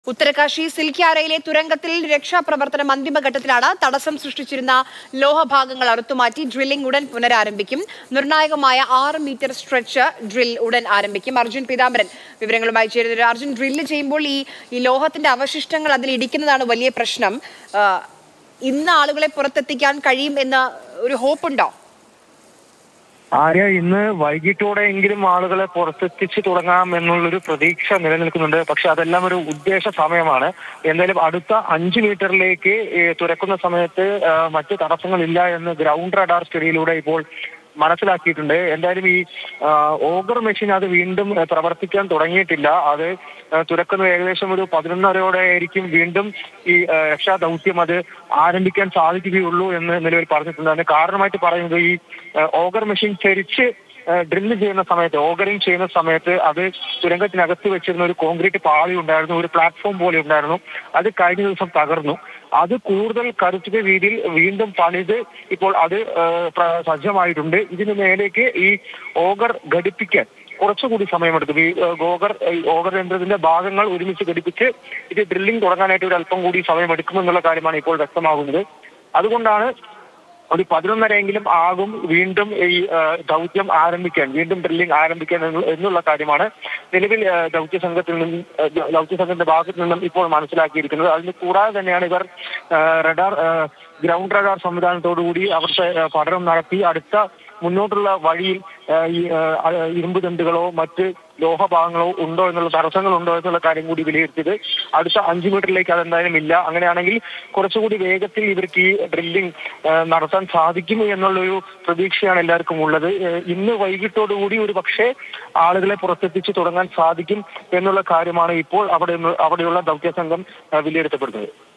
ഉത്തരകാശി സിൽക്യാരയിലെ തുരങ്കത്തിൽ രക്ഷാപ്രവർത്തനം അന്തിമഘട്ടത്തിലാണ് തടസ്സം സൃഷ്ടിച്ചിരുന്ന ലോഹഭാഗങ്ങൾ അറുത്തുമാറ്റി ഡ്രില്ലിംഗ് ഉടൻ പുനരാരംഭിക്കും നിർണായകമായ ആറ് മീറ്റർ സ്ട്രെച്ച് ഡ്രിൽ ഉടൻ ആരംഭിക്കും അർജുൻ പീതാംബരൻ വിവരങ്ങളുമായി ചേരുന്നത് അർജുൻ ഡ്രില്ല് ചെയ്യുമ്പോൾ ഈ ഈ ലോഹത്തിന്റെ അവശിഷ്ടങ്ങൾ അതിൽ ഇടിക്കുന്നതാണ് വലിയ പ്രശ്നം ആ, ഇന്ന് ആളുകളെ പുറത്തെത്തിക്കാൻ കഴിയും എന്ന ഒരു ഹോപ്പുണ്ടോ ആര്യ ഇന്ന് വൈകിട്ടോടെയെങ്കിലും ആളുകളെ പുറത്തെത്തിച്ചു തുടങ്ങാം എന്നുള്ളൊരു പ്രതീക്ഷ നിലനിൽക്കുന്നുണ്ട് പക്ഷെ അതെല്ലാം ഒരു ഉദ്ദേശ സമയമാണ് എന്തായാലും അടുത്ത അഞ്ച് മീറ്ററിലേക്ക് ഏ, തുറക്കുന്ന സമയത്ത് ആ, മറ്റ് തടസ്സങ്ങളില്ല എന്ന് ഗ്രൗണ്ട് റഡാർ സ്റ്റഡിയിലൂടെ ഇപ്പോൾ മനസ്സിലാക്കിയിട്ടുണ്ട് എന്തായാലും ഈ ആ, ഓഗർ മെഷീൻ അത് വീണ്ടും ആ, പ്രവർത്തിക്കാൻ തുടങ്ങിയിട്ടില്ല അത് ആ, തുറക്കുന്നത് ഏകദേശം ഒരു പതിനൊന്നരയോടെ ആയിരിക്കും വീണ്ടും ഈ ആ, രക്ഷാ ദൗത്യം അത് ആരംഭിക്കാൻ സാധിക്കുകയുള്ളൂ എന്ന് നിലവിൽ പറഞ്ഞിട്ടുണ്ട് അതിന് കാരണമായിട്ട് പറയുന്നത് ഈ ആ, ഓഗർ മെഷീൻ ചരിച്ച് ഡ്രില്ല് ചെയ്യുന്ന സമയത്ത് ഓഗറിങ് ചെയ്യുന്ന സമയത്ത് അത് തുരങ്കത്തിനകത്ത് വെച്ചിരുന്ന ഒരു കോൺക്രീറ്റ് പാളി ഉണ്ടായിരുന്നു ഒരു പ്ലാറ്റ്ഫോം പോലെ ഉണ്ടായിരുന്നു അത് കഴിഞ്ഞ ദിവസം തകർന്നു അത് കൂടുതൽ കരുത്തുക രീതിയിൽ വീണ്ടും പണിത് ഇപ്പോൾ അത് ആ, പ്ര- സജ്ജമായിട്ടുണ്ട് ഇതിന് മേലേക്ക് ഈ ഓഗർ ഘടിപ്പിക്കാൻ കുറച്ചുകൂടി സമയമെടുക്കും ഈ ആ, ഗോഗർ ഈ ഓഗർ യന്ത്രത്തിന്റെ ഭാഗങ്ങൾ ഒരുമിച്ച് ഘടിപ്പിച്ച് ഇത് ഡ്രില്ലിംഗ് തുടങ്ങാനായിട്ട് ഒരു അല്പം കൂടി സമയമെടുക്കുമെന്നുള്ള കാര്യമാണ് ഇപ്പോൾ വ്യക്തമാകുന്നത് അതുകൊണ്ടാണ് ഒരു പതിനൊന്നരയെങ്കിലും ആകും വീണ്ടും ഈ ആ, ദൗത്യം ആരംഭിക്കാൻ വീണ്ടും ഡ്രില്ലിംഗ് ആരംഭിക്കാൻ എന്നുള്ള- എന്നുള്ള കാര്യമാണ് നിലവിൽ ആ, ദൗത്യ സംഘത്തിൽ നിന്നും ആ, ദ- ദൗത്യ സംഘത്തിന്റെ ഭാഗത്ത് നിന്നും ഇപ്പോൾ മനസ്സിലാക്കിയിരിക്കുന്നത് അതിന് കൂടാതെ തന്നെയാണ് ഇവർ ആ, റഡാർ ആ, ഗ്രൗണ്ട് റഡാർ സംവിധാനത്തോടുകൂടി അവിടുത്തെ ആ, പഠനം നടത്തി അടുത്ത മുന്നോട്ടുള്ള വഴിയിൽ ആ, ഈ ആ, ആ, ഇരുമ്പ് ദണ്ടുകളോ മറ്റ് ലോഹഭാഗങ്ങളോ ഉണ്ടോ എന്നുള്ള തടസ്സങ്ങൾ ഉണ്ടോ എന്നുള്ള കാര്യം കൂടി വിലയിരുത്തിയത് അടുത്ത അഞ്ചു മീറ്ററിലേക്ക് അതെന്തായാലും ഇല്ല അങ്ങനെയാണെങ്കിൽ കുറച്ചുകൂടി വേഗത്തിൽ ഇവർക്ക് ഈ ഡ്രില്ലിംഗ് നടത്താൻ സാധിക്കും എന്നുള്ളൊരു പ്രതീക്ഷയാണ് എല്ലാവർക്കും ഉള്ളത് ഏഹ് ഇന്ന് വൈകിട്ടോടുകൂടി ഒരു പക്ഷേ ആളുകളെ പുറത്തെത്തിച്ച് തുടങ്ങാൻ സാധിക്കും എന്നുള്ള കാര്യമാണ് ഇപ്പോൾ അവിടെ അവിടെയുള്ള ദൗത്യ സംഘം ഏഹ് വിലയിരുത്തപ്പെടുന്നത്